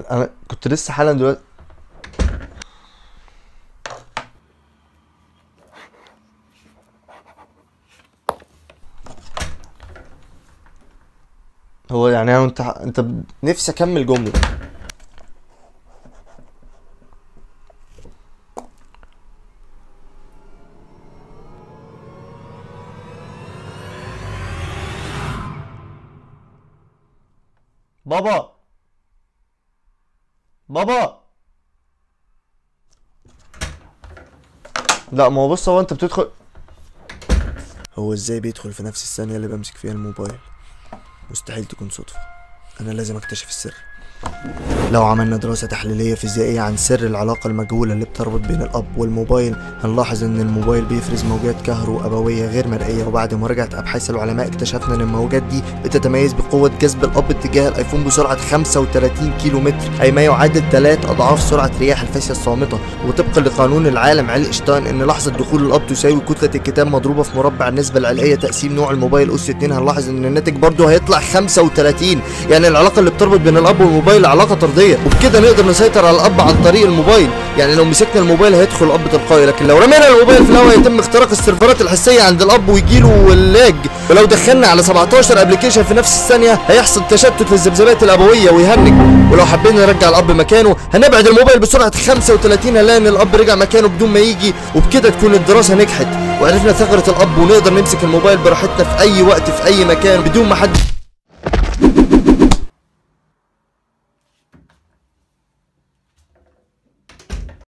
انا كنت لسه حالا دلوقتي هو يعني انا انت انت ب- نفسي اكمل جمله بابا بابا لا ما هو بص هو انت بتدخل هو ازاي بيدخل في نفس الثانية اللي بمسك فيها الموبايل مستحيل تكون صدفة انا لازم اكتشف السر لو عملنا دراسة تحليلية فيزيائية عن سر العلاقة المجهولة اللي بتربط بين الأب والموبايل هنلاحظ إن الموبايل بيفرز موجات كهرو-أبوية غير مرئية وبعد مراجعة أبحاث العلماء اكتشفنا إن الموجات دي بتتميز بقوة جذب الأب اتجاه الآيفون بسرعة 35 كيلو متر أي ما يعادل ثلاث أضعاف سرعة رياح الفاسية الصامتة وطبقا لقانون العالم علي اينشتاين إن لحظة دخول الأب تساوي كتلة الكتاب مضروبة في مربع النسبة العلئية تقسيم نوع الموبايل أس 2 هنلاحظ إن الناتج برضه هيطلع 35 يعني العلاقة اللي بتربط بين الأب والموبايل علاقة طردية وبكده نقدر نسيطر على الأب عن طريق الموبايل يعني لو مسكنا الموبايل هيدخل الأب تلقائي لكن لو رمينا الموبايل في الهواء يتم اختراق السيرفرات الحسية عند الأب ويجيله اللاج ولو دخلنا على 17 ابلكيشن في نفس الثانية هيحصل تشتت للذبذبات الأبوية ويهنج ولو حبينا نرجع الأب مكانه هنبعد الموبايل بسرعة 35 هنلاقي إن الأب رجع مكانه بدون ما يجي وبكده تكون الدراسة نجحت وعرفنا ثغرة الأب ونقدر نمسك الموبايل براحتنا في أي وقت في أي مكان بدون ما حد